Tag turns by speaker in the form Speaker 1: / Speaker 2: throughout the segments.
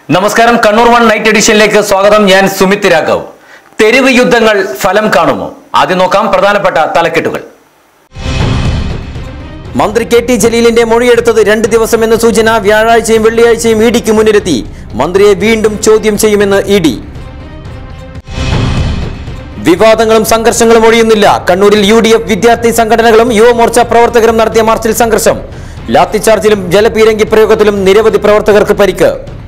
Speaker 1: നമസ്കാരം Kannur one night എഡിഷനിലേക്ക് സ്വാഗതം ഞാൻ സുമിത് രാഘവ് തെരുവ് യുദ്ധങ്ങൾ ഫലം കാണുമോ ആദ്യം നോക്കാം പ്രധാനപ്പെട്ട തലക്കെട്ടുകൾ
Speaker 2: മന്ത്രി കെ ടി ജലീലിന്റെ മൊഴിയെടുത്തത് രണ്ട് ദിവസമെന്ന സൂചന വ്യാഴാഴ്ചയും വെള്ളിയാഴ്ചയും ഇ ഡിക്ക് മുന്നിലെത്തി മന്ത്രിയെ വീണ്ടും ചോദ്യം ചെയ്യുമെന്ന് ഇ ഡി വിവാദങ്ങളും സംഘർഷങ്ങളും ഒഴിയുന്നില്ല കണ്ണൂരിൽ യു ഡി എഫ് വിദ്യാർത്ഥി സംഘടനകളും യുവമോർച്ച പ്രവർത്തകരും നടത്തിയ മാർച്ചിൽ സംഘർഷം ലാത്തിച്ചാർജിലും ജലപീരങ്കി പ്രയോഗത്തിലും നിരവധി പ്രവർത്തകർക്ക് പരിക്ക്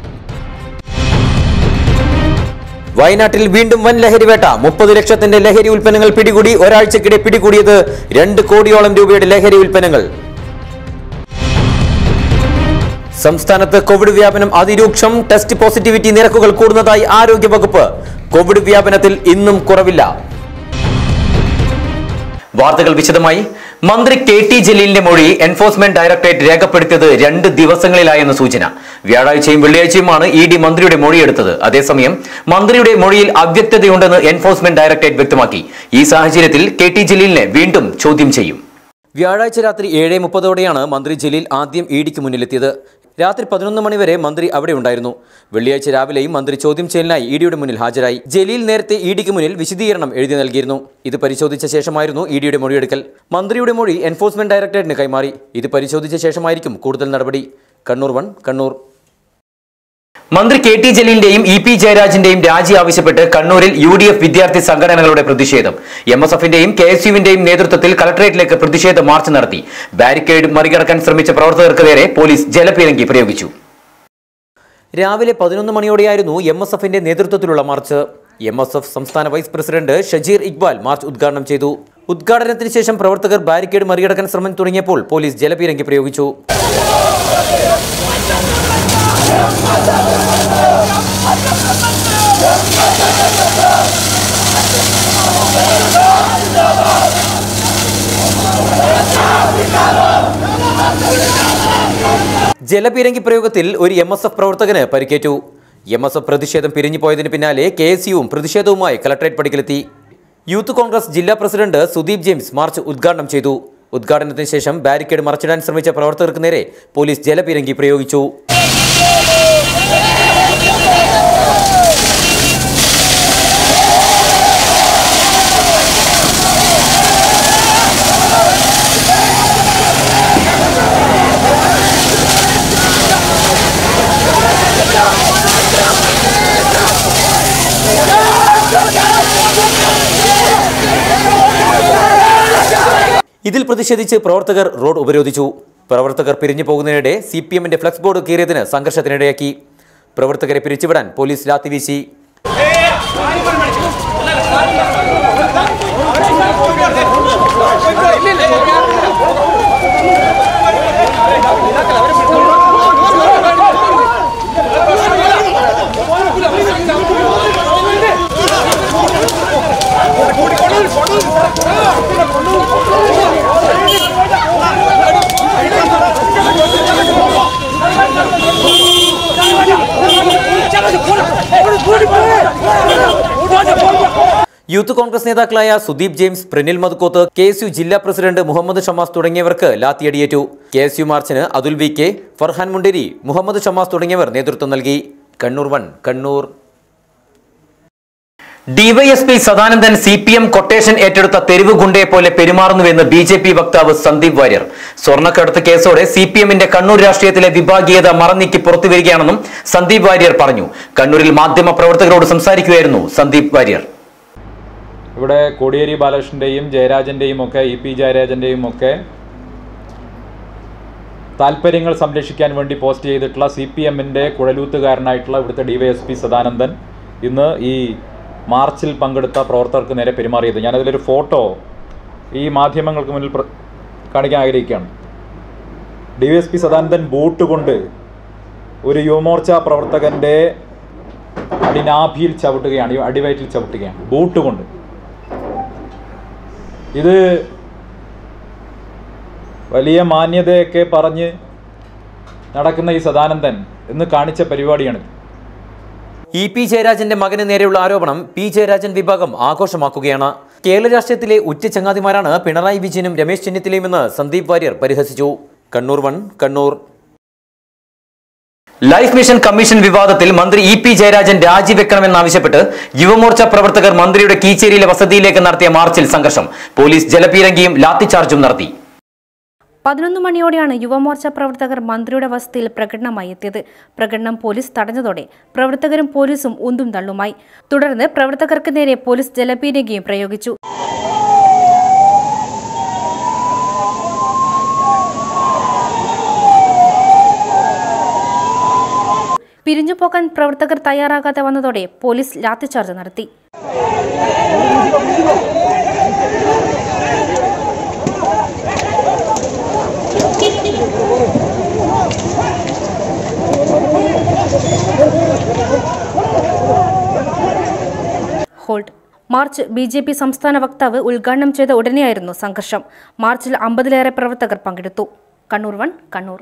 Speaker 2: വയനാട്ടിൽ വീണ്ടും വൻ ലഹരിവേട്ട മുപ്പത് ലക്ഷത്തിന്റെ ലഹരി ഉൽപ്പന്നങ്ങൾ പിടികൂടി ഒരാഴ്ചക്കിടെ പിടികൂടിയത് രണ്ട് കോടിയോളം രൂപയുടെ ലഹരി ഉൽപ്പന്നങ്ങൾ സംസ്ഥാനത്ത് കോവിഡ് വ്യാപനം അതിരൂക്ഷം ടെസ്റ്റ് പോസിറ്റിവിറ്റി നിരക്കുകൾ കൂടുന്നതായി ആരോഗ്യവകുപ്പ് കോവിഡ് വ്യാപനത്തിൽ ഇന്നും കുറവില്ല
Speaker 1: വാർത്തകൾ വിശദമായി മന്ത്രി കെ ടി ജലീലിന്റെ മൊഴി എൻഫോഴ്സ്മെന്റ് ഡയറക്ടറേറ്റ് രേഖപ്പെടുത്തിയത് രണ്ട് ദിവസങ്ങളിലായെന്ന് സൂചന വ്യാഴാഴ്ചയും വെള്ളിയാഴ്ചയുമാണ് ഇ ഡി മന്ത്രിയുടെ മൊഴിയെടുത്തത് അതേസമയം മന്ത്രിയുടെ മൊഴിയിൽ അവ്യക്തതയുണ്ടെന്ന് എൻഫോഴ്സ്മെന്റ് ഡയറക്ടറേറ്റ് വ്യക്തമാക്കി ഈ സാഹചര്യത്തിൽ കെ ടി ജലീലിനെ വീണ്ടും ചോദ്യം ചെയ്യും
Speaker 2: വ്യാഴാഴ്ച രാത്രി ഏഴ് മുപ്പതോടെയാണ് മന്ത്രി ജലീൽ ആദ്യം ഇ ഡിക്ക് മുന്നിലെത്തിയത് രാത്രി പതിനൊന്ന് മണിവരെ മന്ത്രി അവിടെ ഉണ്ടായിരുന്നു വെള്ളിയാഴ്ച രാവിലെയും മന്ത്രി ചോദ്യം ചെയ്യലിനായി ഇ ഡിയുടെ മുന്നിൽ ഹാജരായി ജലീൽ നേരത്തെ ഇ ഡിക്ക് മുന്നിൽ വിശദീകരണം എഴുതി നൽകിയിരുന്നു ഇത് പരിശോധിച്ച ശേഷമായിരുന്നു ഇ ഡിയുടെ മൊഴിയെടുക്കൽ മന്ത്രിയുടെ മൊഴി എൻഫോഴ്സ്മെന്റ് ഡയറക്ടറേറ്റിന് കൈമാറി ഇത് പരിശോധിച്ച ശേഷമായിരിക്കും കൂടുതൽ നടപടി കണ്ണൂർ വൺ കണ്ണൂർ
Speaker 1: മന്ത്രി കെ ടി ജലീലിന്റെയും ഇ പി ജയരാജന്റെയും രാജി ആവശ്യപ്പെട്ട് കണ്ണൂരിൽ യു ഡി എഫ് വിദ്യാർത്ഥി സംഘടനകളുടെ പ്രതിഷേധം എം എസ് എഫിന്റെയും കെ എസ് യുവിന്റെയും നേതൃത്വത്തിൽ കളക്ടറേറ്റിലേക്ക് പ്രതിഷേധ മാർച്ച് നടത്തി ബാരിക്കേഡ് മറികടക്കാൻ ശ്രമിച്ച പ്രവർത്തകർക്ക് നേരെ പോലീസ് ജലപീരങ്കി പ്രയോഗിച്ചു
Speaker 2: രാവിലെ പതിനൊന്ന് മണിയോടെയായിരുന്നു എം എസ് എഫിന്റെ നേതൃത്വത്തിലുള്ള മാർച്ച് എം എസ് എഫ് സംസ്ഥാന vice president Shajeer Iqbal march ഉദ്ഘാടനം ചെയ്തു ഉദ്ഘാടനത്തിന് ശേഷം പ്രവർത്തകർ ബാരിക്കേഡ് മറികടക്കാൻ ശ്രമം തുടങ്ങിയപ്പോൾ പോലീസ് ജലപീരങ്കി പ്രയോഗിച്ചു ജലപീരങ്കി പ്രയോഗത്തിൽ ഒരു എം എസ് എഫ് പ്രവർത്തകന് പരിക്കേറ്റു എം എസ് എഫ് പ്രതിഷേധം പിരിഞ്ഞു പോയതിന് പിന്നാലെ കെ എസ് യുവും പ്രതിഷേധവുമായി കലക്ടറേറ്റ് പടിക്കലെത്തി യൂത്ത് കോൺഗ്രസ് ജില്ലാ പ്രസിഡന്റ് സുദീപ് ജെയിംസ് മാർച്ച് ഉദ്ഘാടനം ചെയ്തു ഉദ്ഘാടനത്തിന് ശേഷം ബാരിക്കേഡ് മറച്ചിടാൻ ശ്രമിച്ച പ്രവർത്തകർക്ക് നേരെ പോലീസ് ജലപീരങ്കി പ്രയോഗിച്ചു ഇതിൽ പ്രതിഷേധിച്ച് പ്രവർത്തകർ റോഡ് ഉപരോധിച്ചു പ്രവർത്തകർ പിരിഞ്ഞു പോകുന്നതിനിടെ സി പി എമ്മിന്റെ ഫ്ലക്സ് ബോർഡ് കീറിയതിന് സംഘർഷത്തിനിടയാക്കി പ്രവർത്തകരെ പിരിച്ചുവിടാൻ പോലീസ് ലാത്തിവീശി യൂത്ത് കോൺഗ്രസ് നേതാക്കളായ Sudeep James Prinil Madhukkoth K S U ജില്ലാ പ്രസിഡന്റ് മുഹമ്മദ് ഷമാസ് തുടങ്ങിയവർക്ക് ലാത്തിയടിയേറ്റു കെ എസ് യു മാർച്ചിന് അതുൽ വി കെ ഫർഹാൻ മുണ്ടേരി മുഹമ്മദ് ഷമാസ് തുടങ്ങിയവർ നേതൃത്വം നൽകി Kannur one Kannur
Speaker 1: DYSP Sadanandan C P M quotation ഏറ്റെടുത്ത തെരുവ് ഗുണ്ടയെ പോലെ പെരുമാറുന്നുവെന്ന് ബി ജെ പി വക്താവ് സന്ദീപ് വാര്യർ സ്വർണ്ണക്കടത്ത് കേസോടെ സി പി എമ്മിന്റെ കണ്ണൂർ രാഷ്ട്രീയത്തിലെ വിഭാഗീയത മറന്നീക്കി പുറത്തുവരികയാണെന്നും സന്ദീപ് വാര്യർ പറഞ്ഞു കണ്ണൂരിൽ മാധ്യമ പ്രവർത്തകരോട് സംസാരിക്കുകയായിരുന്നു സന്ദീപ് വാര്യർ
Speaker 3: ഇവിടെ കോടിയേരി ബാലകൃഷ്ണൻ്റെയും ജയരാജൻ്റെയും ഒക്കെ ഇ പി ജയരാജൻ്റെയും ഒക്കെ താല്പര്യങ്ങൾ സംരക്ഷിക്കാൻ വേണ്ടി പോസ്റ്റ് ചെയ്തിട്ടുള്ള സി പി എമ്മിൻ്റെ കുഴലൂത്തുകാരനായിട്ടുള്ള ഇവിടുത്തെ D Y S P Sadanandan ഇന്ന് ഈ മാർച്ചിൽ പങ്കെടുത്ത പ്രവർത്തകർക്ക് നേരെ പെരുമാറിയത് ഞാനതിലൊരു ഫോട്ടോ ഈ മാധ്യമങ്ങൾക്ക് മുന്നിൽ പ്ര- കാണിക്കാൻ ആഗ്രഹിക്കുകയാണ് D Y S P Sadanandan boot കൊണ്ട് ഒരു യുവമോർച്ച പ്രവർത്തകൻ്റെ അടിനാഭിയിൽ ചവിട്ടുകയാണ് ഈ അടിവയറ്റിൽ ചവിട്ടുകയാണ് ബൂട്ട് കൊണ്ട് ഇത് വലിയ മാന്യതയൊക്കെ പറഞ്ഞ് നടക്കുന്ന ഈ സദാനന്ദൻ ഇന്ന് കാണിച്ച പരിപാടിയാണിത്
Speaker 2: ഇ പി ജയരാജന്റെ മകന് നേരെയുള്ള ആരോപണം പി ജയരാജൻ വിഭാഗം ആഘോഷമാക്കുകയാണ് കേരള രാഷ്ട്രീയത്തിലെ ഉറ്റ ചങ്ങാതിമാരാണ് പിണറായി വിജയനും രമേശ് ചെന്നിത്തലയുമെന്ന് സന്ദീപ് വാര്യർ പരിഹസിച്ചു Kannur one Kannur
Speaker 1: life mission commission വിവാദത്തിൽ മന്ത്രി ഇ പി ജയരാജൻ രാജിവെക്കണമെന്നാവശ്യപ്പെട്ട് യുവമോർച്ച പ്രവർത്തകർ മന്ത്രിയുടെ കീച്ചേരിയിലെ വസതിയിലേക്ക് നടത്തിയ മാർച്ചിൽ സംഘർഷം പോലീസ് ജലപീരങ്കിയും ലാത്തിചാർജും നടത്തി
Speaker 4: പതിനൊന്ന് മണിയോടെയാണ് യുവമോർച്ച പ്രവർത്തകർ മന്ത്രിയുടെ വസതിയിൽ പ്രകടനമായി എത്തിയത് പ്രകടനം പോലീസ് തടഞ്ഞതോടെ പ്രവർത്തകരും പോലീസും ഉന്തും തള്ളുമായി തുടർന്ന് പ്രവർത്തകർക്ക് നേരെ പോലീസ് ജലപീരങ്കിയും പ്രയോഗിച്ചു പിരിഞ്ഞുപോകാൻ പ്രവർത്തകർ തയ്യാറാകാതെ വന്നതോടെ പോലീസ് ലാത്തിചാർജ് നടത്തി hold march B J P സംസ്ഥാന വക്താവ് ഉദ്ഘാടനം ചെയ്ത ഉടനെയായിരുന്നു സംഘർഷം മാർച്ചിൽ അമ്പതിലേറെ പ്രവർത്തകർ പങ്കെടുത്തു കണ്ണൂർ വൺ കണ്ണൂർ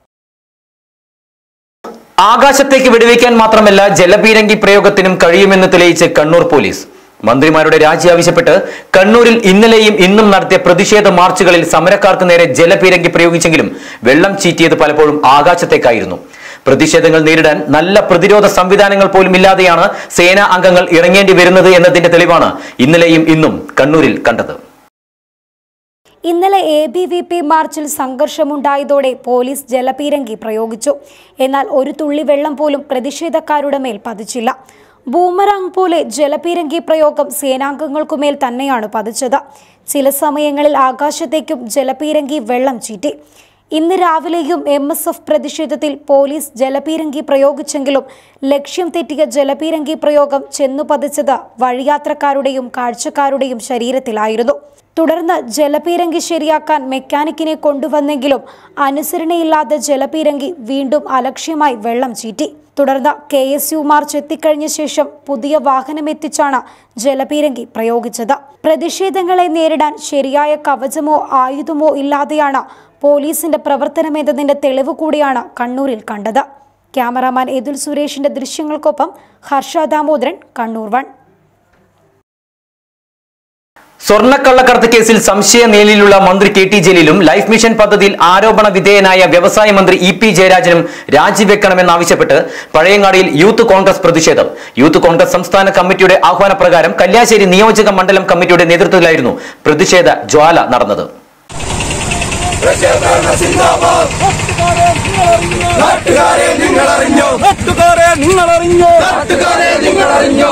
Speaker 1: ആകാശത്തേക്ക് വെടിവെക്കാൻ മാത്രമല്ല ജലപീരങ്കി പ്രയോഗത്തിനും കഴിയുമെന്ന് തെളിയിച്ച് കണ്ണൂർ പോലീസ് മന്ത്രിമാരുടെ രാജി ആവശ്യപ്പെട്ട് കണ്ണൂരിൽ ഇന്നലെയും ഇന്നും നടത്തിയ പ്രതിഷേധ മാർച്ചുകളിൽ സമരക്കാർക്ക് നേരെ ജലപീരങ്കി പ്രയോഗിച്ചെങ്കിലും വെള്ളം ചീറ്റിയത് പലപ്പോഴും ആകാശത്തേക്കായിരുന്നു പ്രതിഷേധങ്ങൾ നേരിടാൻ നല്ല പ്രതിരോധ സംവിധാനങ്ങൾ പോലും ഇല്ലാതെയാണ് സേനാ അംഗങ്ങൾ ഇറങ്ങേണ്ടി വരുന്നത് എന്നതിന്റെ തെളിവാണ് ഇന്നലെയും ഇന്നും കണ്ണൂരിൽ കണ്ടത്
Speaker 5: ഇന്നലെ എ ബി വി പി മാർച്ചിൽ സംഘർഷമുണ്ടായതോടെ പോലീസ് ജലപീരങ്കി പ്രയോഗിച്ചു എന്നാൽ ഒരു തുള്ളി വെള്ളം പോലും പ്രതിഷേധക്കാരുടെ മേൽ പതിച്ചില്ല ബൂമറാങ് പോലെ ജലപീരങ്കി പ്രയോഗം സേനാംഗങ്ങൾക്കുമേൽ തന്നെയാണ് പതിച്ചത് ചില സമയങ്ങളിൽ ആകാശത്തേക്കും ജലപീരങ്കി വെള്ളം ചീറ്റി ഇന്ന് രാവിലെയും എം എസ് എഫ് പ്രതിഷേധത്തിൽ പോലീസ് ജലപീരങ്കി പ്രയോഗിച്ചെങ്കിലും ലക്ഷ്യം തെറ്റിയ ജലപീരങ്കി പ്രയോഗം ചെന്നു പതിച്ചത് വഴിയാത്രക്കാരുടെയും കാഴ്ചക്കാരുടെയും ശരീരത്തിലായിരുന്നു തുടർന്ന് ജലപീരങ്കി ശരിയാക്കാൻ മെക്കാനിക്കിനെ കൊണ്ടുവന്നെങ്കിലും അനുസരണയില്ലാതെ ജലപീരങ്കി വീണ്ടും അലക്ഷ്യമായി വെള്ളം ചീറ്റി തുടർന്ന് കെ എസ് യു മാർച്ച് എത്തിക്കഴിഞ്ഞ ശേഷം പുതിയ വാഹനം എത്തിച്ചാണ് ജലപീരങ്കി പ്രയോഗിച്ചത് പ്രതിഷേധങ്ങളെ നേരിടാൻ ശരിയായ കവചമോ ആയുധമോ ഇല്ലാതെയാണ് പോലീസിന്റെ പ്രവർത്തനമെന്നതിന്റെ തെളിവ് കൂടിയാണ് കണ്ണൂരിൽ കണ്ടത് ക്യാമറാമാൻ എതുൽ സുരേഷിന്റെ ദൃശ്യങ്ങൾക്കൊപ്പം ഹർഷ ദാമോദരൻ കണ്ണൂർ വൺ
Speaker 1: സ്വർണ്ണക്കള്ളക്കടത്ത് കേസിൽ സംശയ നിലയിലുള്ള മന്ത്രി കെ ടി ജലീലും ലൈഫ് മിഷൻ പദ്ധതിയിൽ ആരോപണ വിധേയനായ വ്യവസായ മന്ത്രി ഇ പി ജയരാജനും രാജിവെക്കണമെന്നാവശ്യപ്പെട്ട് പഴയങ്ങാടിയിൽ യൂത്ത് കോൺഗ്രസ് പ്രതിഷേധം യൂത്ത് കോൺഗ്രസ് സംസ്ഥാന കമ്മിറ്റിയുടെ ആഹ്വാനപ്രകാരം കല്യാശ്ശേരി നിയോജക മണ്ഡലം കമ്മിറ്റിയുടെ നേതൃത്വത്തിലായിരുന്നു പ്രതിഷേധ ജ്വാല നടന്നത്
Speaker 6: നാട്ടുകാരെ നിങ്ങൾ അറിഞ്ഞോ നാട്ടുകാരെ നിങ്ങൾ അറിഞ്ഞോ നാട്ടുകാരെ നിങ്ങൾ അറിഞ്ഞോ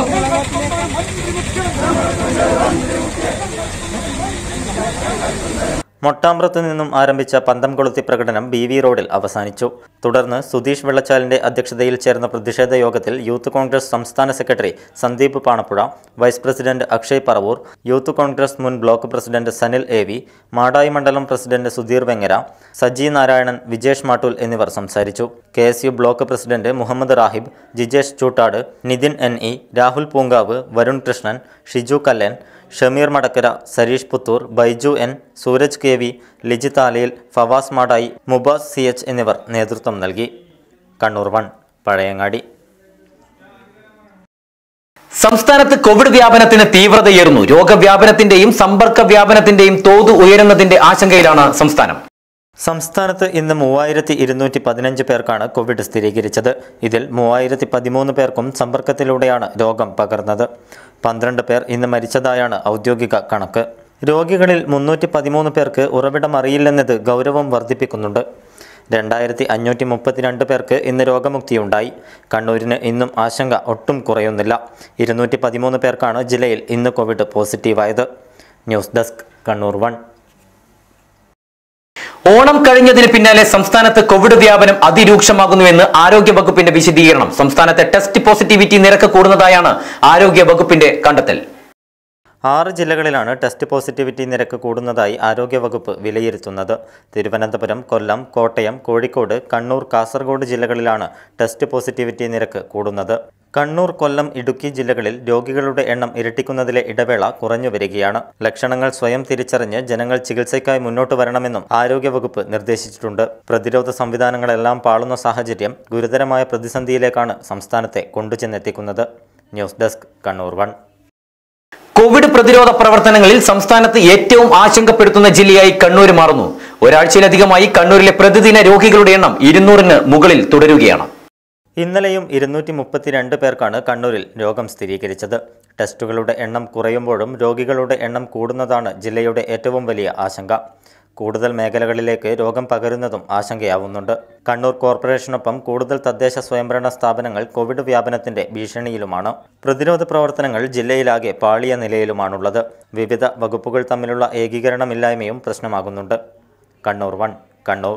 Speaker 7: മൊട്ടാമ്പ്രത്ത് നിന്നും ആരംഭിച്ച പന്തം കൊളുത്തി പ്രകടനം ബി വി റോഡിൽ അവസാനിച്ചു തുടർന്ന് സുധീഷ് വെള്ളച്ചാലിന്റെ അധ്യക്ഷതയിൽ ചേർന്ന പ്രതിഷേധ യോഗത്തിൽ യൂത്ത് കോൺഗ്രസ് സംസ്ഥാന secretary Sandeep Panappuzha vice president Akshay Paravur youth Congress മുൻ block president Sanil A V Madayi മണ്ഡലം പ്രസിഡന്റ് സുധീർ വെങ്ങര സജി നാരായണൻ വിജേഷ് മാട്ടൂൽ എന്നിവർ സംസാരിച്ചു K S U block president Muhammad Rahib Jijesh Choottad Nithin N E Rahul Poonkavu Varun Krishnan Shiju Kallan Shameer Madakkara Sareesh Puthur Baiju N Sooraj K V Lijith Alayil Fawas Madayi Mubas C H എന്നിവർ നേതൃത്വം നൽകി കണ്ണൂർ വൺ പഴയങ്ങാടി
Speaker 1: സംസ്ഥാനത്ത് കോവിഡ് വ്യാപനത്തിന് തീവ്രതയേറുന്നു രോഗവ്യാപനത്തിന്റെയും സമ്പർക്ക വ്യാപനത്തിന്റെയും തോത് ഉയരുന്നതിന്റെ ആശങ്കയിലാണ് സംസ്ഥാനം
Speaker 7: സംസ്ഥാനത്ത് ഇന്ന് മൂവായിരത്തി ഇരുന്നൂറ്റി പതിനഞ്ച് പേർക്കാണ് കോവിഡ് സ്ഥിരീകരിച്ചത് ഇതിൽ മൂവായിരത്തി പതിമൂന്ന് പേർക്കും സമ്പർക്കത്തിലൂടെയാണ് രോഗം പകർന്നത് പന്ത്രണ്ട് പേർ ഇന്ന് മരിച്ചതായാണ് ഔദ്യോഗിക കണക്ക് രോഗികളിൽ മുന്നൂറ്റി പതിമൂന്ന് പേർക്ക് ഉറവിടം അറിയില്ലെന്നത് ഗൗരവം വർദ്ധിപ്പിക്കുന്നുണ്ട് രണ്ടായിരത്തി അഞ്ഞൂറ്റി മുപ്പത്തിരണ്ട് പേർക്ക് ഇന്ന് രോഗമുക്തിയുണ്ടായി കണ്ണൂരിന് ഇന്നും ആശങ്ക ഒട്ടും കുറയുന്നില്ല ഇരുന്നൂറ്റി പതിമൂന്ന് പേർക്കാണ് ജില്ലയിൽ ഇന്ന് കോവിഡ് പോസിറ്റീവായത് news desk Kannur one
Speaker 1: Onam കഴിഞ്ഞതിന് പിന്നാലെ സംസ്ഥാനത്ത് കോവിഡ് വ്യാപനം അതിരൂക്ഷമാകുന്നുവെന്ന് ആരോഗ്യ വകുപ്പിന്റെ വിശദീകരണം സംസ്ഥാനത്തെ ടെസ്റ്റ് പോസിറ്റിവിറ്റി നിരക്ക് കൂടുന്നതായാണ് ആരോഗ്യ വകുപ്പിന്റെ കണ്ടെത്തൽ
Speaker 7: ആറ് ജില്ലകളിലാണ് ടെസ്റ്റ് പോസിറ്റിവിറ്റി നിരക്ക് കൂടുന്നതായി ആരോഗ്യവകുപ്പ് വിലയിരുത്തുന്നത് തിരുവനന്തപുരം കൊല്ലം കോട്ടയം കോഴിക്കോട് കണ്ണൂർ കാസർഗോഡ് ജില്ലകളിലാണ് ടെസ്റ്റ് പോസിറ്റിവിറ്റി നിരക്ക് കൂടുന്നത് കണ്ണൂർ കൊല്ലം ഇടുക്കി ജില്ലകളിൽ രോഗികളുടെ എണ്ണം ഇരട്ടിക്കുന്നതിലെ ഇടവേള കുറഞ്ഞു വരികയാണ് ലക്ഷണങ്ങൾ സ്വയം തിരിച്ചറിഞ്ഞ് ജനങ്ങൾ ചികിത്സയ്ക്കായി മുന്നോട്ട് വരണമെന്നും ആരോഗ്യവകുപ്പ് നിർദ്ദേശിച്ചിട്ടുണ്ട് പ്രതിരോധ സംവിധാനങ്ങളെല്ലാം പാളുന്ന സാഹചര്യം ഗുരുതരമായ പ്രതിസന്ധിയിലേക്കാണ് സംസ്ഥാനത്തെ കൊണ്ടുചെന്നെത്തിക്കുന്നത് news desk Kannur one
Speaker 1: COVID പ്രതിരോധ പ്രവർത്തനങ്ങളിൽ സംസ്ഥാനത്ത് ഏറ്റവും ആശങ്കപ്പെടുത്തുന്ന ജില്ലയായി കണ്ണൂർ മാറുന്നു ഒരാഴ്ചയിലധികമായി കണ്ണൂരിലെ പ്രതിദിന രോഗികളുടെ എണ്ണം ഇരുന്നൂറിന് മുകളിൽ തുടരുകയാണ്
Speaker 7: ഇന്നലെയും ഇരുന്നൂറ്റി മുപ്പത്തിരണ്ട് പേർക്കാണ് കണ്ണൂരിൽ രോഗം സ്ഥിരീകരിച്ചത് ടെസ്റ്റുകളുടെ എണ്ണം കുറയുമ്പോഴും രോഗികളുടെ എണ്ണം കൂടുന്നതാണ് ജില്ലയുടെ ഏറ്റവും വലിയ ആശങ്ക കൂടുതൽ മേഖലകളിലേക്ക് രോഗം പകരുന്നതും ആശങ്കയാവുന്നുണ്ട് കണ്ണൂർ കോർപ്പറേഷനൊപ്പം കൂടുതൽ തദ്ദേശ സ്വയംഭരണ സ്ഥാപനങ്ങൾ കോവിഡ് വ്യാപനത്തിന്റെ ഭീഷണിയിലുമാണ് പ്രതിരോധ പ്രവർത്തനങ്ങൾ ജില്ലയിലാകെ പാളിയ നിലയിലുമാണുള്ളത് വിവിധ വകുപ്പുകൾ തമ്മിലുള്ള ഏകീകരണമില്ലായ്മയും പ്രശ്നമാകുന്നുണ്ട് Kannur one Kannur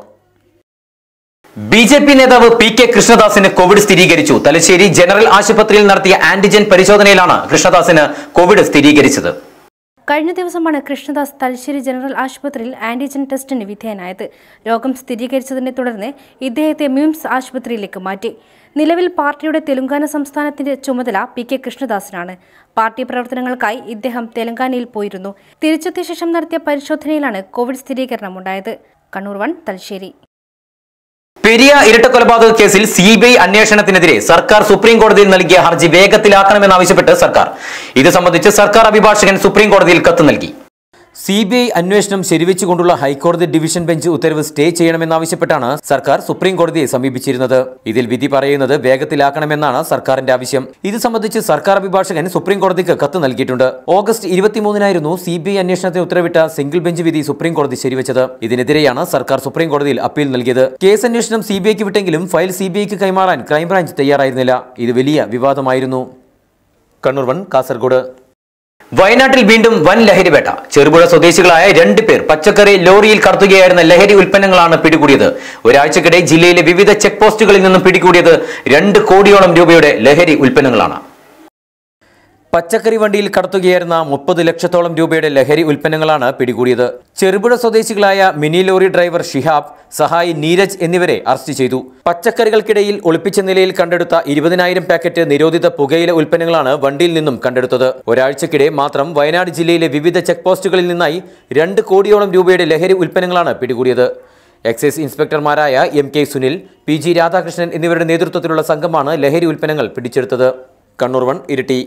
Speaker 1: B J P നേതാവ് പി കെ കൃഷ്ണദാസിന് കോവിഡ് സ്ഥിരീകരിച്ചു തലശ്ശേരി ജനറൽ ആശുപത്രിയിൽ നടത്തിയ ആന്റിജൻ പരിശോധനയിലാണ് കൃഷ്ണദാസിന് കോവിഡ് സ്ഥിരീകരിച്ചത്
Speaker 4: കഴിഞ്ഞ ദിവസമാണ് കൃഷ്ണദാസ് തലശ്ശേരി ജനറൽ ആശുപത്രിയിൽ ആന്റിജൻ ടെസ്റ്റിന് വിധേയനായത് രോഗം സ്ഥിരീകരിച്ചതിനെ തുടർന്ന് ഇദ്ദേഹത്തെ മിംസ് ആശുപത്രിയിലേക്ക് മാറ്റി നിലവിൽ പാർട്ടിയുടെ തെലങ്കാന സംസ്ഥാനത്തിന്റെ ചുമതല പി കെ കൃഷ്ണദാസിനാണ് പാർട്ടി പ്രവർത്തനങ്ങൾക്കായി ഇദ്ദേഹം തെലങ്കാനയിൽ പോയിരുന്നു തിരിച്ചെത്തിയ ശേഷം നടത്തിയ പരിശോധനയിലാണ് കോവിഡ് സ്ഥിരീകരണമുണ്ടായത് കണ്ണൂർ വൺ തലശ്ശേരി
Speaker 1: പെരിയ ഇരട്ടക്കൊലപാതക കേസിൽ സി ബി ഐ അന്വേഷണത്തിനെതിരെ സർക്കാർ സുപ്രീം കോടതിയിൽ നൽകിയ ഹർജി വേഗത്തിലാക്കണമെന്നാവശ്യപ്പെട്ട് സർക്കാർ ഇത് സംബന്ധിച്ച് സർക്കാർ അഭിഭാഷകൻ സുപ്രീം കോടതിയിൽ കത്ത് നൽകി
Speaker 2: സി ബി ഐ അന്വേഷണം ശരിവെച്ചുകൊണ്ടുള്ള ഹൈക്കോടതി ഡിവിഷൻ ബെഞ്ച് ഉത്തരവ് സ്റ്റേ ചെയ്യണമെന്നാവശ്യപ്പെട്ടാണ് സർക്കാർ സുപ്രീം കോടതിയെ സമീപിച്ചിരുന്നത് ഇതിൽ വിധി പറയുന്നത് വേഗത്തിലാക്കണമെന്നാണ് സർക്കാരിന്റെ ആവശ്യം ഇത് സംബന്ധിച്ച് സർക്കാർ അഭിഭാഷകൻ സുപ്രീം കോടതിക്ക് കത്ത് നൽകിയിട്ടുണ്ട് ഓഗസ്റ്റ് ഇരുപത്തിമൂന്നിനായിരുന്നു സി ബി ഐ അന്വേഷണത്തിന് ഉത്തരവിട്ട സിംഗിൾ ബെഞ്ച് വിധി സുപ്രീം കോടതി ശരിവെച്ചത് ഇതിനെതിരെയാണ് സർക്കാർ സുപ്രീം കോടതിയിൽ അപ്പീൽ നൽകിയത് കേസ് അന്വേഷണം സി ബി ഐക്ക് വിട്ടെങ്കിലും ഫയൽ സി ബി ഐക്ക് കൈമാറാൻ ക്രൈംബ്രാഞ്ച് തയ്യാറായിരുന്നില്ല ഇത് വലിയ വിവാദമായിരുന്നു കണ്ണൂർ വൺ കാസർഗോഡ്
Speaker 1: വയനാട്ടിൽ വീണ്ടും വൻ ലഹരി വേട്ട ചെറുപുഴ സ്വദേശികളായ രണ്ട് പേർ പച്ചക്കറി ലോറിയിൽ കടത്തുകയായിരുന്ന ലഹരി ഉൽപ്പന്നങ്ങളാണ് പിടികൂടിയത് ഒരാഴ്ചക്കിടെ ജില്ലയിലെ വിവിധ ചെക്ക് പോസ്റ്റുകളിൽ നിന്നും പിടികൂടിയത് രണ്ട് കോടിയോളം രൂപയുടെ ലഹരി ഉൽപ്പന്നങ്ങളാണ്
Speaker 2: പച്ചക്കറി വണ്ടിയിൽ കടത്തുകയായിരുന്ന മുപ്പത് ലക്ഷത്തോളം രൂപയുടെ ലഹരി ഉൽപ്പന്നങ്ങളാണ് പിടികൂടിയത് ചെറുപുഴ സ്വദേശികളായ മിനി ലോറി ഡ്രൈവർ ഷിഹാബ് സഹായി നീരജ് എന്നിവരെ അറസ്റ്റ് ചെയ്തു പച്ചക്കറികൾക്കിടയിൽ ഒളിപ്പിച്ച നിലയിൽ കണ്ടെടുത്ത ഇരുപതിനായിരം പാക്കറ്റ് നിരോധിത പുകയില ഉൽപ്പന്നങ്ങളാണ് വണ്ടിയിൽ നിന്നും കണ്ടെടുത്തത് ഒരാഴ്ചക്കിടെ മാത്രം വയനാട് ജില്ലയിലെ വിവിധ ചെക്ക് പോസ്റ്റുകളിൽ നിന്നായി രണ്ട് കോടിയോളം രൂപയുടെ ലഹരി ഉൽപ്പന്നങ്ങളാണ് പിടികൂടിയത് എക്സൈസ് ഇൻസ്പെക്ടർമാരായ M K Sunil P G Radhakrishnan എന്നിവരുടെ നേതൃത്വത്തിലുള്ള സംഘമാണ് ലഹരി ഉൽപ്പന്നങ്ങൾ പിടിച്ചെടുത്തത് കണ്ണൂർ വൺ ഇരിട്ടി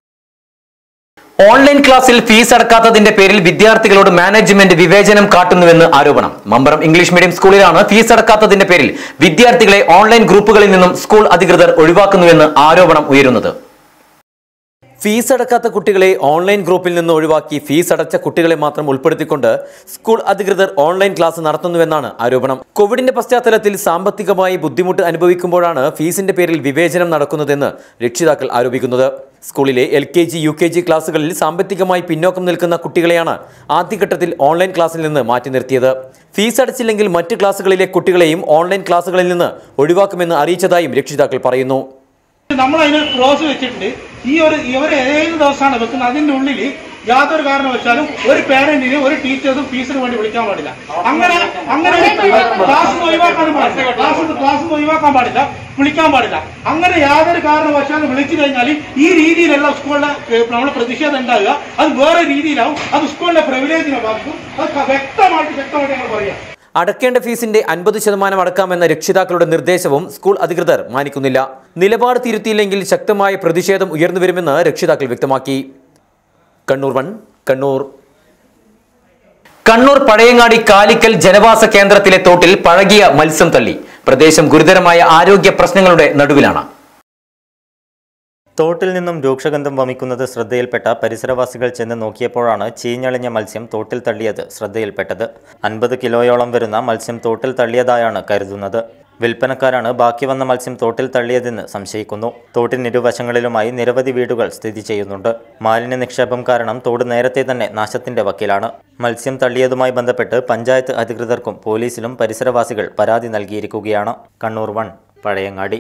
Speaker 1: ഓൺലൈൻ ക്ലാസ്സിൽ ഫീസ് അടക്കാത്തതിന്റെ പേരിൽ വിദ്യാർത്ഥികളോട് മാനേജ്മെന്റ് വിവേചനം കാട്ടുന്നുവെന്ന് ആരോപണം മമ്പറം ഇംഗ്ലീഷ് മീഡിയം സ്കൂളിലാണ് ഫീസ് അടക്കാത്തതിന്റെ പേരിൽ വിദ്യാർത്ഥികളെ ഓൺലൈൻ ഗ്രൂപ്പുകളിൽ നിന്നും സ്കൂൾ അധികൃതർ ഒഴിവാക്കുന്നുവെന്ന് ആരോപണം ഉയരുന്നത്
Speaker 2: ഫീസ് അടക്കാത്ത കുട്ടികളെ ഓൺലൈൻ ഗ്രൂപ്പിൽ നിന്ന് ഒഴിവാക്കി ഫീസ് അടച്ച കുട്ടികളെ മാത്രം ഉൾപ്പെടുത്തിക്കൊണ്ട് സ്കൂൾ അധികൃതർ ഓൺലൈൻ ക്ലാസ് നടത്തുന്നുവെന്നാണ് ആരോപണം കോവിഡിന്റെ പശ്ചാത്തലത്തിൽ സാമ്പത്തികമായി ബുദ്ധിമുട്ട് അനുഭവിക്കുമ്പോഴാണ് ഫീസിന്റെ പേരിൽ വിവേചനം നടക്കുന്നതെന്ന് രക്ഷിതാക്കൾ ആരോപിക്കുന്നത് സ്കൂളിലെ L K G U K G ക്ലാസുകളിൽ സാമ്പത്തികമായി പിന്നോക്കം നിൽക്കുന്ന കുട്ടികളെയാണ് ആദ്യഘട്ടത്തിൽ ഓൺലൈൻ ക്ലാസ്സിൽ നിന്ന് മാറ്റി നിർത്തിയത് ഫീസ് അടച്ചില്ലെങ്കിൽ മറ്റ് ക്ലാസുകളിലെ കുട്ടികളെയും ഓൺലൈൻ ക്ലാസുകളിൽ നിന്ന് ഒഴിവാക്കുമെന്ന് അറിയിച്ചതായും രക്ഷിതാക്കൾ പറയുന്നു
Speaker 8: നമ്മൾ അതിന് ക്ലോസ് വെച്ചിട്ടുണ്ട് ഈ ഒരു ഇവർ ഏത് ദിവസമാണ് വെക്കുന്നത് അതിന്റെ ഉള്ളിൽ യാതൊരു കാരണവശാലും ഒരു പേരന്റിനെ ഒരു ടീച്ചേഴ്സും ഫീസിന് വേണ്ടി വിളിക്കാൻ പാടില്ല അങ്ങനെ അങ്ങനെ ക്ലാസ് ഒഴിവാക്കാൻ പാടില്ല ക്ലാസ് ക്ലാസ് ഒഴിവാക്കാൻ പാടില്ല വിളിക്കാൻ പാടില്ല അങ്ങനെ യാതൊരു കാരണവശാലും വിളിച്ചു കഴിഞ്ഞാൽ ഈ രീതിയിലുള്ള സ്കൂളിലെ നമ്മൾ പ്രതിഷേധം ഉണ്ടാകുക അത് വേറെ രീതിയിലാവും അത് സ്കൂളിലെ പ്രിവിലേജിനെ ബാധിക്കും അത് വ്യക്തമായിട്ട് വ്യക്തമായിട്ട് ഞങ്ങൾ പറയാം
Speaker 2: അടക്കേണ്ട ഫീസിന്റെ അൻപത് ശതമാനം അടക്കാമെന്ന രക്ഷിതാക്കളുടെ നിർദ്ദേശവും സ്കൂൾ അധികൃതർ മാനിക്കുന്നില്ല നിലപാട് തിരുത്തിയില്ലെങ്കിൽ ശക്തമായ പ്രതിഷേധം ഉയർന്നുവരുമെന്ന് രക്ഷിതാക്കൾ വ്യക്തമാക്കി കണ്ണൂർ വൺ കണ്ണൂർ
Speaker 1: കണ്ണൂർ പഴയങ്ങാടി കാലിക്കൽ ജനവാസ കേന്ദ്രത്തിലെ തോട്ടിൽ പഴകിയ മത്സ്യം തള്ളി പ്രദേശം ഗുരുതരമായ ആരോഗ്യ പ്രശ്നങ്ങളുടെ നടുവിലാണ്
Speaker 7: തോട്ടിൽ നിന്നും രൂക്ഷഗന്ധം വമിക്കുന്നത് ശ്രദ്ധയിൽപ്പെട്ട പരിസരവാസികൾ ചെന്ന് നോക്കിയപ്പോഴാണ് ചീഞ്ഞളിഞ്ഞ മത്സ്യം തോട്ടിൽ തള്ളിയത് ശ്രദ്ധയിൽപ്പെട്ടത് അൻപത് കിലോയോളം വരുന്ന മത്സ്യം തോട്ടിൽ തള്ളിയതായാണ് കരുതുന്നത് വിൽപ്പനക്കാരാണ് ബാക്കി വന്ന മത്സ്യം തോട്ടിൽ തള്ളിയതെന്ന് സംശയിക്കുന്നു തോട്ടിനിരുവശങ്ങളിലുമായി നിരവധി വീടുകൾ സ്ഥിതി ചെയ്യുന്നുണ്ട് മാലിന്യ നിക്ഷേപം കാരണം തോട് നേരത്തെ തന്നെ നാശത്തിന്റെ വക്കിലാണ് മത്സ്യം തള്ളിയതുമായി ബന്ധപ്പെട്ട് പഞ്ചായത്ത് അധികൃതർക്കും പോലീസിലും പരിസരവാസികൾ പരാതി നൽകിയിരിക്കുകയാണ് കണ്ണൂർ വൺ പഴയങ്ങാടി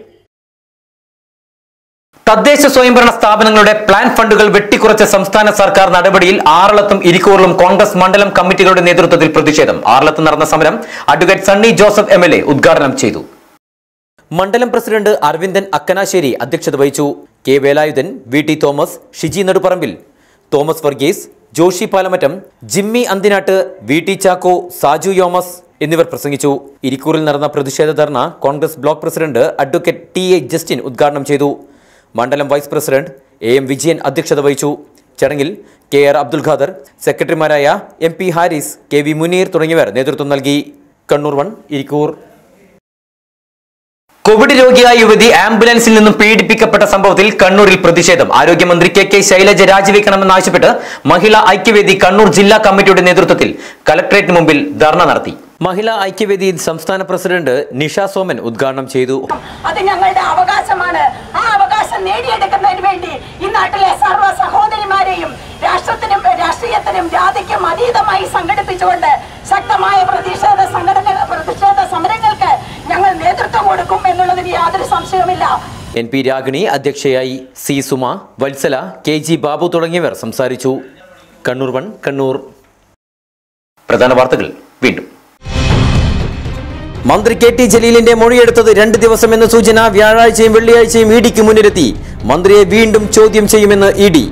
Speaker 1: തദ്ദേശ സ്വയംഭരണ സ്ഥാപനങ്ങളുടെ പ്ലാൻ ഫണ്ടുകൾ വെട്ടിക്കുറച്ച സംസ്ഥാന സർക്കാർ നടപടിയിൽ ആറളത്തും ഇരിക്കൂറിലും കോൺഗ്രസ് മണ്ഡലം കമ്മിറ്റികളുടെ നേതൃത്വത്തിൽ പ്രതിഷേധം ആറളത്ത് നടന്ന സമരം അഡ്വക്കേറ്റ് സണ്ണി ജോസഫ് എം ഉദ്ഘാടനം ചെയ്തു
Speaker 2: മണ്ഡലം പ്രസിഡന്റ് അരവിന്ദൻ അക്കനാശ്ശേരി അധ്യക്ഷത വഹിച്ചു K Velayudhan V T Thomas Shiji Nedupparambil Thomas Varghese Joshy Palamattom Jimmy Anthinattu V T Chacko Saju Yomas എന്നിവർ പ്രസംഗിച്ചു ഇരിക്കൂറിൽ നടന്ന പ്രതിഷേധ ധർണ Congress block president advocate T A Justin ഉദ്ഘാടനം ചെയ്തു മണ്ഡലം vice president A M Vijayan അധ്യക്ഷത വഹിച്ചു ചടങ്ങിൽ കെ ആർ അബ്ദുൽ ഖാദർ സെക്രട്ടറിമാരായ M P Haris K V Muneer തുടങ്ങിയവർ നേതൃത്വം നൽകി കണ്ണൂർ വൺ ഇരിക്കൂർ
Speaker 1: കോവിഡ് രോഗിയായ യുവതി ആംബുലൻസിൽ നിന്നും പീഡിപ്പിക്കപ്പെട്ട സംഭവത്തിൽ കണ്ണൂരിൽ പ്രതിഷേധം ആരോഗ്യമന്ത്രി കെ കെ ശൈലജ രാജിവെക്കണമെന്നാവശ്യപ്പെട്ട് മഹിളാ ഐക്യവേദി കണ്ണൂർ ജില്ലാ കമ്മിറ്റിയുടെ നേതൃത്വത്തിൽ കലക്ടറേറ്റിന് മുമ്പിൽ ധർണ നടത്തി
Speaker 2: മഹിളാ ഐക്യവേദി സംസ്ഥാന പ്രസിഡന്റ് നിഷ സോമൻ ഉദ്ഘാടനം ചെയ്തു
Speaker 9: അത് ഞങ്ങളുടെ അവകാശമാണ് ആ അവകാശം നേടിയെടുക്കുന്നതിന് വേണ്ടി ഈ നാട്ടിലെ സർവ്വ സഹോദരിമാരെയും രാഷ്ട്രത്തിനും രാഷ്ട്രീയത്തിനും ജാതിക്കും അതീതമായി സംഘടിപ്പിച്ചുകൊണ്ട് ശക്തമായ പ്രതിഷേധ സംഘടന പ്രതിഷേധ സമരങ്ങൾക്ക് ഞങ്ങൾ നേതൃത്വം കൊടുക്കും എന്നുള്ളതിന് യാതൊരു സംശയവുമില്ല
Speaker 2: എൻ പി രാഗിണി അധ്യക്ഷയായി C Suma Vatsala K G Babu തുടങ്ങിയവർ സംസാരിച്ചു കണ്ണൂർ വൺ കണ്ണൂർ
Speaker 1: പ്രധാന വാർത്തകൾ വീണ്ടും
Speaker 2: മന്ത്രി കെ ടി ജലീലിന്റെ മൊഴിയെടുത്തത് രണ്ട് ദിവസമെന്ന സൂചന വ്യാഴാഴ്ചയും വെള്ളിയാഴ്ചയും ഇ ഡിക്ക് മുന്നിലെത്തി മന്ത്രിയെ വീണ്ടും ചോദ്യം ചെയ്യുമെന്ന് ഇ ഡി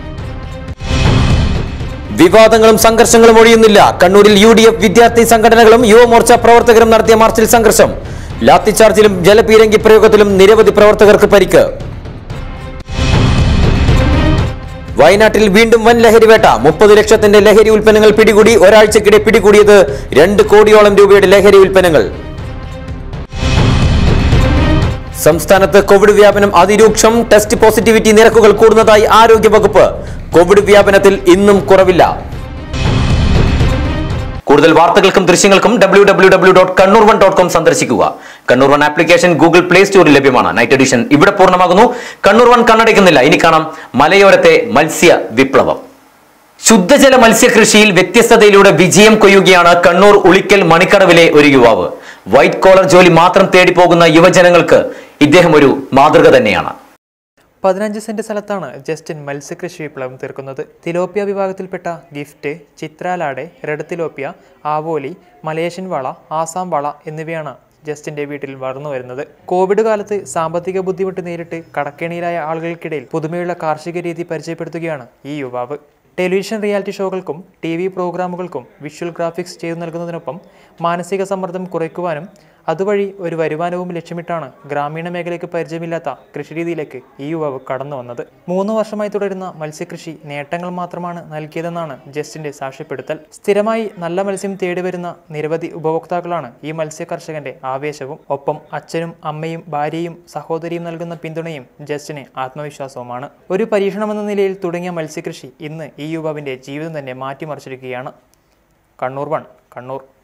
Speaker 2: വിവാദങ്ങളും സംഘർഷങ്ങളും ഒഴിയുന്നില്ല കണ്ണൂരിൽ യു ഡി എഫ് വിദ്യാർത്ഥി സംഘടനകളും യുവമോർച്ച പ്രവർത്തകരും നടത്തിയ മാർച്ചിൽ സംഘർഷം ലാത്തിച്ചാർജിലും ജലപീരങ്കി പ്രയോഗത്തിലും നിരവധി പ്രവർത്തകർക്ക് പരിക്ക് വയനാട്ടിൽ വീണ്ടും വൻ ലഹരിവേട്ട മുപ്പത് ലക്ഷത്തിന്റെ ലഹരി ഉൽപ്പന്നങ്ങൾ പിടികൂടി ഒരാഴ്ചക്കിടെ പിടികൂടിയത് രണ്ട് കോടിയോളം രൂപയുടെ ലഹരി ഉൽപ്പന്നങ്ങൾ സംസ്ഥാനത്ത് കോവിഡ് വ്യാപനം അതിരൂക്ഷം ടെസ്റ്റ് പോസിറ്റിവിറ്റി നിരക്കുകൾ കൂടുന്നതായി ആരോഗ്യവകുപ്പ് കോവിഡ് വ്യാപനത്തിൽ ഇന്നും കുറവില്ല
Speaker 1: കൂടുതൽ വാർത്തകൾക്കും ദൃശ്യങ്ങൾക്കും W W W dot Kannur one dot com സന്ദർശിക്കുക Kannur one application Google play സ്റ്റോറിൽ ലഭ്യമാണ് നൈറ്റ് എഡിഷൻ ഇവിടെ പൂർണ്ണമാകുന്നു കണ്ണൂർ വൺ കണ്ണടയ്ക്കുന്നില്ല ഇനി കാണാം മലയോരത്തെ മത്സ്യ വിപ്ലവം ശുദ്ധജല മത്സ്യകൃഷിയിൽ വ്യത്യസ്തതയിലൂടെ വിജയം കൊയ്യുകയാണ് കണ്ണൂർ ഉളിക്കൽ മണിക്കടവിലെ ഒരു യുവാവ് വൈറ്റ് കോളർ ജോലി മാത്രം തേടി പോകുന്ന യുവജനങ്ങൾക്ക് ഇദ്ദേഹം ഒരു മാതൃക തന്നെയാണ്
Speaker 10: പതിനഞ്ച് സെന്റ് സ്ഥലത്താണ് ജസ്റ്റിൻ മത്സ്യകൃഷി വിപ്ലവം തീർക്കുന്നത് തിലോപ്പിയ വിഭാഗത്തിൽപ്പെട്ട ഗിഫ്റ്റ് ചിത്രാലാടെ റെഡ് തിലോപ്പിയ ആവോലി മലേഷ്യൻ വള ആസാം വള എന്നിവയാണ് ജസ്റ്റിന്റെ വീട്ടിൽ വളർന്നു വരുന്നത് കോവിഡ് കാലത്ത് സാമ്പത്തിക ബുദ്ധിമുട്ട് നേരിട്ട് കടക്കെണിയിലായ ആളുകൾക്കിടയിൽ പുതുമയുള്ള കാർഷിക രീതി പരിചയപ്പെടുത്തുകയാണ് ഈ യുവാവ് ടെലിവിഷൻ റിയാലിറ്റി ഷോകൾക്കും ടി വി പ്രോഗ്രാമുകൾക്കും വിഷ്വൽ ഗ്രാഫിക്സ് ചെയ്തു നൽകുന്നതിനൊപ്പം മാനസിക സമ്മർദ്ദം കുറയ്ക്കുവാനും അതുവഴി ഒരു വരുമാനവും ലക്ഷ്യമിട്ടാണ് ഗ്രാമീണ മേഖലയ്ക്ക് പരിചയമില്ലാത്ത കൃഷിരീതിയിലേക്ക് ഈ യുവാവ് കടന്നു വന്നത് മൂന്ന് വർഷമായി തുടരുന്ന മത്സ്യകൃഷി നേട്ടങ്ങൾ മാത്രമാണ് നൽകിയതെന്നാണ് ജസ്റ്റിന്റെ സാക്ഷ്യപ്പെടുത്തൽ സ്ഥിരമായി നല്ല മത്സ്യം തേടി വരുന്ന നിരവധി ഉപഭോക്താക്കളാണ് ഈ മത്സ്യ കർഷകന്റെ ആവേശവും ഒപ്പം അച്ഛനും അമ്മയും ഭാര്യയും സഹോദരിയും നൽകുന്ന പിന്തുണയും ജസ്റ്റിന് ആത്മവിശ്വാസവുമാണ് ഒരു പരീക്ഷണമെന്ന നിലയിൽ തുടങ്ങിയ മത്സ്യകൃഷി ഇന്ന് ഈ യുവാവിന്റെ ജീവിതം തന്നെ മാറ്റിമറിച്ചിരിക്കുകയാണ് കണ്ണൂർ വൺ കണ്ണൂർ